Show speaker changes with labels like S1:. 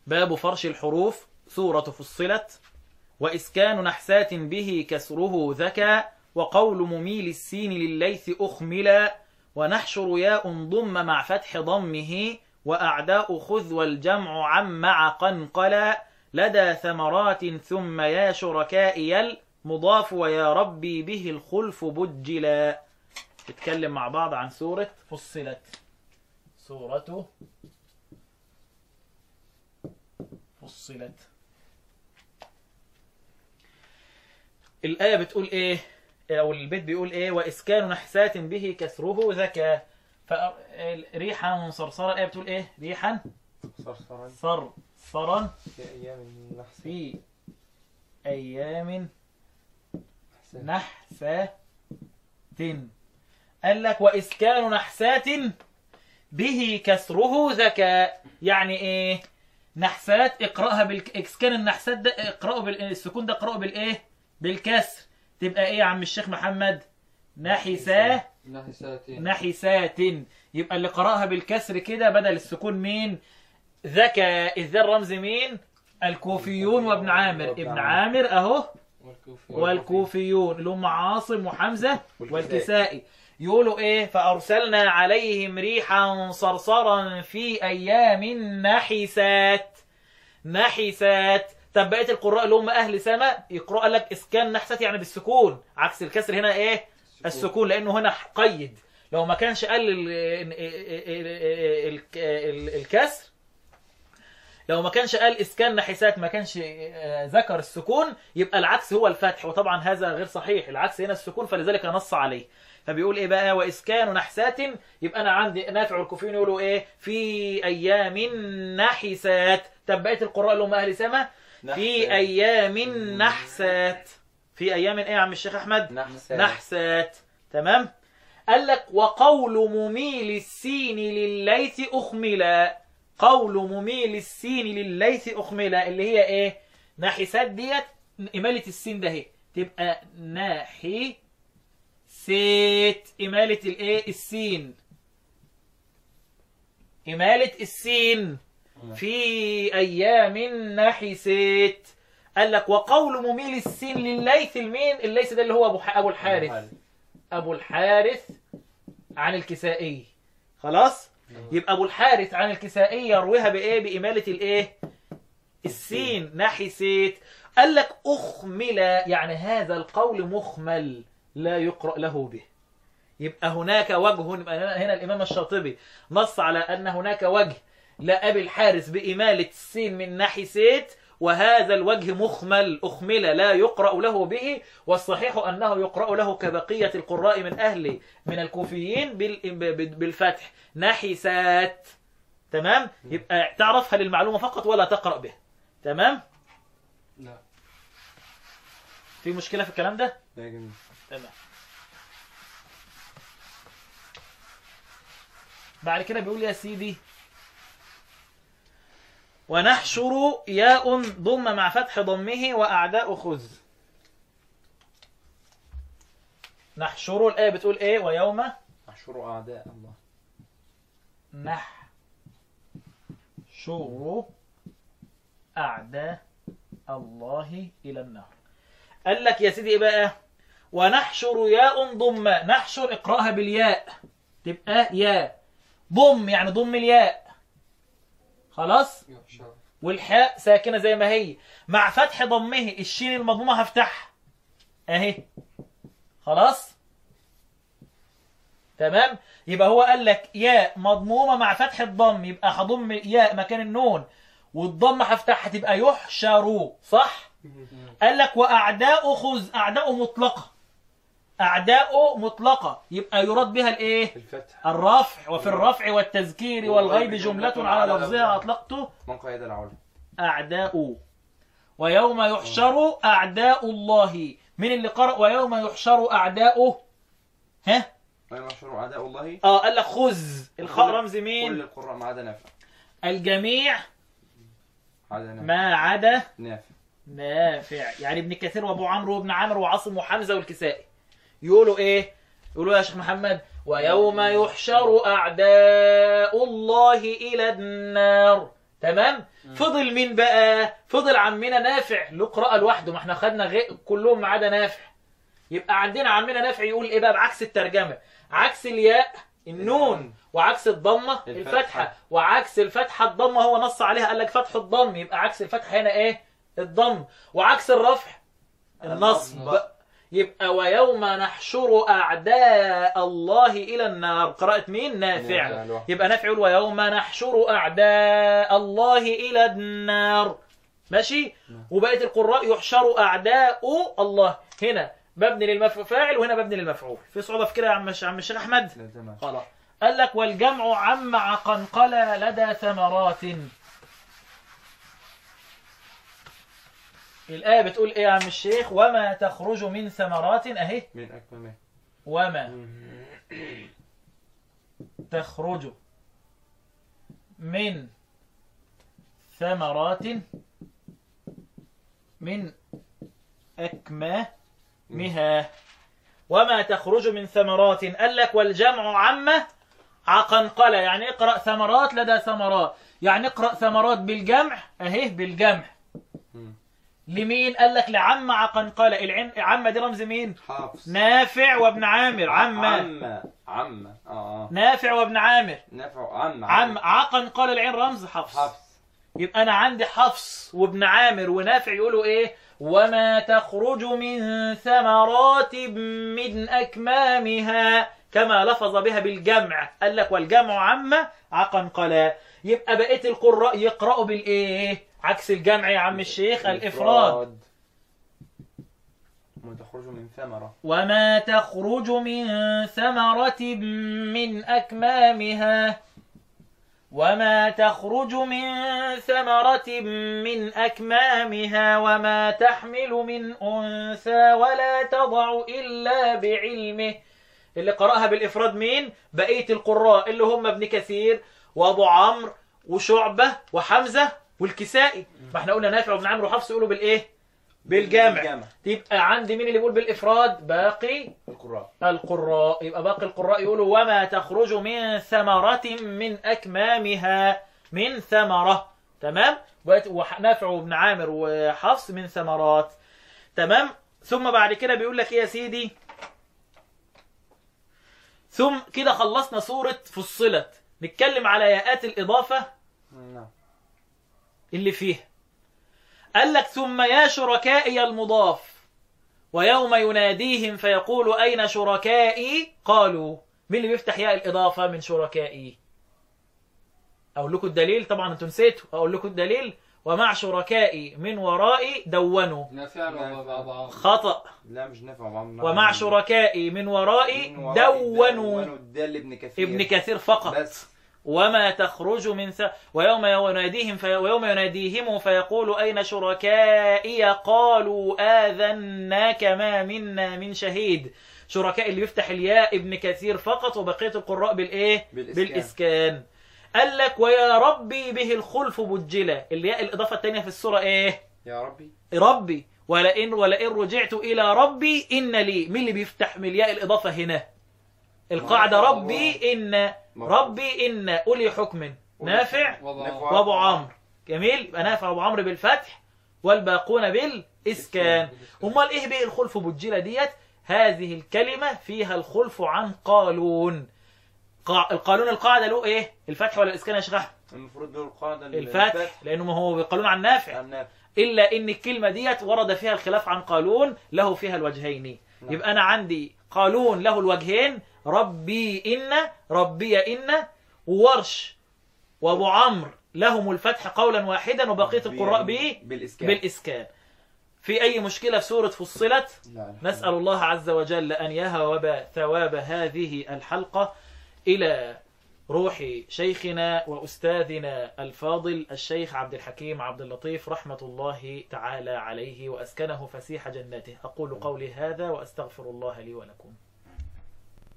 S1: باب فرش الحروف سورة فصلت وإسكان نحسات به كسره ذكى وقول مميل السين لليث أخملا ونحشر ياء ضم مع فتح ضمه وأعداء خذ والجمع عم مع قنقلا لدى ثمرات ثم يا شركائي المضاف ويا ربي به الخلف بجلا نتكلم مع بعض عن سورة فصلت سورة فصلت الآية بتقول إيه أو البيت بيقول إيه وإسكان نحسات به كسره ذكى ريحا صرصرا الآية بتقول إيه ريحا
S2: صرصرا
S1: صرصرا
S2: في أيام النحس
S1: في أيام
S2: أحسن.
S1: نحسات قال لك وإسكان نحسات به كسره ذكى يعني إيه نحسات اقرأها بالإسكان النحسات ده اقرأه بالسكون ده اقرأه بالإيه بالكسر تبقى إيه يا عم الشيخ محمد نحساه
S2: نحسات
S1: نحسات يبقى اللي قرأها بالكسر كده بدل السكون مين ذكى إذ الرمز مين الكوفيون وابن عامر ابن عامر أهو
S2: والكوفي
S1: والكوفيون اللي هم عاصم وحمزة والكسائي يقولوا ايه فأرسلنا عليهم ريحا صرصرا في أيام نحسات نحسات طب بقية القراء اللي هم أهل سماء يقرأ قال لك إسكان نحسات يعني بالسكون عكس الكسر هنا ايه السكون لأنه هنا قيد لو ما كانش قال ال- ال- ال- ال- الكسر لو ما كانش قال اسكان نحسات ما كانش آه، ذكر السكون يبقى العكس هو الفتح وطبعا هذا غير صحيح العكس هنا السكون فلذلك نص عليه فبيقول ايه بقى واسكان نحسات يبقى انا عندي نافع والكوفيين يقولوا ايه في ايام نحسات طب بقيه القراء اللي هم اهل سما في ايام نحسات في ايام ايه يا عم الشيخ احمد
S2: نحسات
S1: نحسات تمام قال لك وقول مميل السين لليث أخملا قول مميل السين لليث أخملا اللي هي إيه ناحسات ديت إمالة السين ده هي تبقى ناحي سيت إمالة الإيه السين إمالة السين في أيام نحسات قال لك وقول مميل السين لليث المين الليث ده اللي هو أبو ح- أبو الحارث أبو الحارث عن الكسائي خلاص يبقى أبو الحارث عن الكسائي يرويها بإيه بإمالة الإيه السين نحسيت قال لك أخمل يعني هذا القول مخمل لا يقرأ له به يبقى هناك وجه يبقى هنا الإمام الشاطبي نص على أن هناك وجه لأبي الحارث بإمالة السين من نحسيت وهذا الوجه مخمل أخمل لا يقرأ له به والصحيح أنه يقرأ له كبقية القراء من أهل من الكوفيين بال- بالفتح نحسات تمام يبقى تعرفها للمعلومة فقط ولا تقرأ بها تمام
S2: لا
S1: في مشكلة في الكلام ده
S2: لا جميل
S1: تمام بعد كده بيقول يا سيدي ونحشر ياء ضم مع فتح ضمه وأعداء خذ نحشر الآية بتقول إيه ويوم
S2: أحشر أعداء الله
S1: نحشر أعداء الله إلى النار قال لك يا سيدي إيه بقى ونحشر ياء ضم نحشر اقرأها بالياء تبقى ياء ضم يعني ضم الياء خلاص
S2: يحشر
S1: والحاء ساكنة زي ما هي مع فتح ضمه الشين المضمومة هفتحها اهي خلاص تمام يبقى هو قال لك ياء مضمومة مع فتح الضم يبقى هضم ياء مكان النون والضم هفتحها تبقى يحشر صح قال لك وأعداء خذ أعداء مطلقة أعداء مطلقة يبقى يراد بها الإيه
S2: الفتح
S1: الرفع وفي الرفع والتذكير والغيب جملة على لفظها أطلقته
S2: من قيد العلا
S1: أعداء ويوم يحشر أعداء الله من اللي قرأ ويوم يحشر أعداء ها
S2: ويوم يحشر أعداء الله
S1: اه قال لك خذ الخاء
S2: كل-
S1: رمز
S2: كل
S1: مين
S2: القراء ما عدا نافع
S1: الجميع
S2: عدا نافع
S1: ما عدا
S2: نافع
S1: نافع يعني ابن كثير وابو عمرو وابن عمرو وعاصم وحمزه والكسائي يقولوا ايه يقولوا يا شيخ محمد ويوم يحشر اعداء الله الى النار تمام فضل مين بقى فضل عمنا نافع له قراءة لوحده ما احنا خدنا غي... كلهم ما عدا نافع يبقى عندنا عمنا نافع يقول ايه بقى بعكس الترجمة عكس الياء النون وعكس الضمة
S2: الفتحة.
S1: الفتحة وعكس الفتحة الضمة هو نص عليها قال لك فتح الضم يبقى عكس الفتحة هنا ايه الضم وعكس الرفع النصب
S2: النصب.
S1: يبقى ويوم نحشر أعداء الله إلى النار قراءة مين نافع
S2: نافع لوحده.
S1: يبقى نافع يقول ويوم نحشر أعداء الله إلى النار ماشي وبقية القراء يحشر أعداء الله هنا مبني للمفاعل وهنا مبني للمفعول في صعوبة في كده يا عم الش- عم الشيخ أحمد
S2: لا تمام
S1: خلاص قال لك والجمع عم عقنقلة لدى ثمرات الآية بتقول إيه يا عم الشيخ وما تخرج من ثمرات أهي
S2: من أكمله
S1: وما تخرج من ثمرات من أكمامها وما تخرج من ثمرات قال لك والجمع عامة عقنقلة يعني اقرأ ثمرات لدى ثمرات يعني اقرأ ثمرات بالجمع اهي بالجمع
S2: مم.
S1: لمين قال لك لعم عقنقلة العم عم دي رمز مين
S2: حفص
S1: نافع وابن عامر عم
S2: عم عم اه اه
S1: نافع وابن عامر
S2: نفع عم
S1: عم عقن قال العين رمز حفص
S2: حفص
S1: يبقى انا عندي حفص وابن عامر ونافع يقولوا ايه وما تخرج من ثمرات من اكمامها كما لفظ بها بالجمع قال لك والجمع عم عقن قلا يبقى بقيه القراء يقرأوا بالايه عكس الجمع يا عم الشيخ الافراد
S2: وما تخرج من ثمرة
S1: وما تخرج من ثمرة من أكمامها وما تخرج من ثمرة من أكمامها وما تحمل من أنثى ولا تضع إلا بعلمه اللي قرأها بالإفراد مين؟ بقية القراء اللي هم ابن كثير وأبو عمرو وشعبة وحمزة والكسائي ما احنا قلنا نافع وابن عمرو وحفص يقولوا بالإيه؟ بالجامع
S2: بالجمع.
S1: تبقى عندي مين اللي بيقول بالإفراد باقي
S2: القراء
S1: القراء يبقى باقي القراء يقولوا وما تخرج من ثمرة من أكمامها من ثمرة تمام بقت ونافع وابن عامر وحفص من ثمرات تمام ثم بعد كده بيقول لك ايه يا سيدي ثم كده خلصنا سورة فصلت نتكلم على ياءات الإضافة
S2: نعم
S1: اللي فيها قال لك ثم يا شركائي المضاف ويوم يناديهم فيقول أين شركائي قالوا مين اللي بيفتح ياء الإضافة من شركائي أقول لكم الدليل طبعا أنتم نسيتوا أقول لكم الدليل ومع شركائي من ورائي دونوا
S3: نافع وبعض
S1: خطأ
S2: لا مش نافع وعم
S1: ومع شركائي من ورائي
S2: من ورائي
S1: دونوا
S2: الدال ابن كثير
S1: ابن كثير فقط
S2: بس
S1: وما تخرج من ث... ويوم يناديهم في... ويوم يناديهم فيقول أين شركائي قالوا آذناك ما منا من شهيد شركاء اللي بيفتح الياء ابن كثير فقط وبقية القراء بالإيه
S2: بالإسكان.
S1: بالإسكان قال لك ويا ربي به الخلف بجلة الياء الإضافة الثانية في السورة إيه
S2: يا ربي
S1: ربي ولئن ولئن رجعت إلى ربي إن لي مين اللي بيفتح من الياء الإضافة هنا القاعدة
S2: الله.
S1: ربي إن ربي إن أولي حكم نافع
S3: وضع
S1: وابو عمرو جميل يبقى نافع وابو عمرو بالفتح والباقون بالاسكان امال ايه بقى الخلف بجيله ديت هذه الكلمه فيها الخلف عن قالون قا... القانون القاعده له ايه الفتح ولا الاسكان يا شيخ احمد
S2: المفروض دول القاعدة
S1: الفتح لانه ما هو قانون عن نافع
S2: النافع
S1: الا ان الكلمه ديت ورد فيها الخلاف عن قالون له فيها الوجهين
S2: نعم.
S1: يبقى انا عندي قالون له الوجهين ربي ان ربي ان وورش وابو عمرو لهم الفتح قولا واحدا وبقيه القراء به
S2: بالإسكان
S1: بالاسكان في اي مشكله في سوره فصلت
S2: لا
S1: نسال الله عز وجل ان يهب ثواب هذه الحلقه الى روح شيخنا واستاذنا الفاضل الشيخ عبد الحكيم عبد اللطيف رحمه الله تعالى عليه واسكنه فسيح جناته اقول قولي هذا واستغفر الله لي ولكم